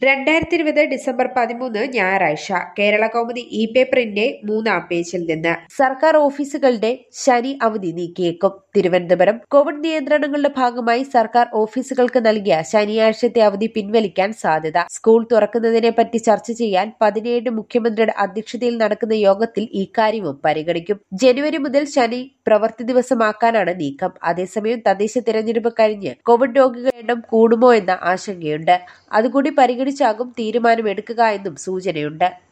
രണ്ടായിരത്തി ഇരുപത് ഡിസംബർ പതിമൂന്ന് ഞായറാഴ്ച കേരള കൗമുദി ഇ പേപ്പറിന്റെ മൂന്നാം പേജിൽ നിന്ന് സർക്കാർ ഓഫീസുകളുടെ ശനി അവധി നീക്കിയേക്കും തിരുവനന്തപുരം കോവിഡ് നിയന്ത്രണങ്ങളുടെ ഭാഗമായി സർക്കാർ ഓഫീസുകൾക്ക് നൽകിയ ശനിയാഴ്ചത്തെ അവധി പിൻവലിക്കാൻ സാധ്യത സ്കൂൾ തുറക്കുന്നതിനെ പറ്റി ചർച്ച ചെയ്യാൻ പതിനേഴ് മുഖ്യമന്ത്രിയുടെ അധ്യക്ഷതയിൽ നടക്കുന്ന യോഗത്തിൽ ഇക്കാര്യവും പരിഗണിക്കും ജനുവരി മുതൽ ശനി പ്രവൃത്തി ദിവസമാക്കാനാണ് നീക്കം അതേസമയം തദ്ദേശ തിരഞ്ഞെടുപ്പ് കഴിഞ്ഞ് കോവിഡ് രോഗികളുടെ എണ്ണം കൂടുമോ എന്ന ആശങ്കയുണ്ട് അതുകൂടി പരിഗണിച്ചാകും തീരുമാനമെടുക്കുക എന്നും സൂചനയുണ്ട്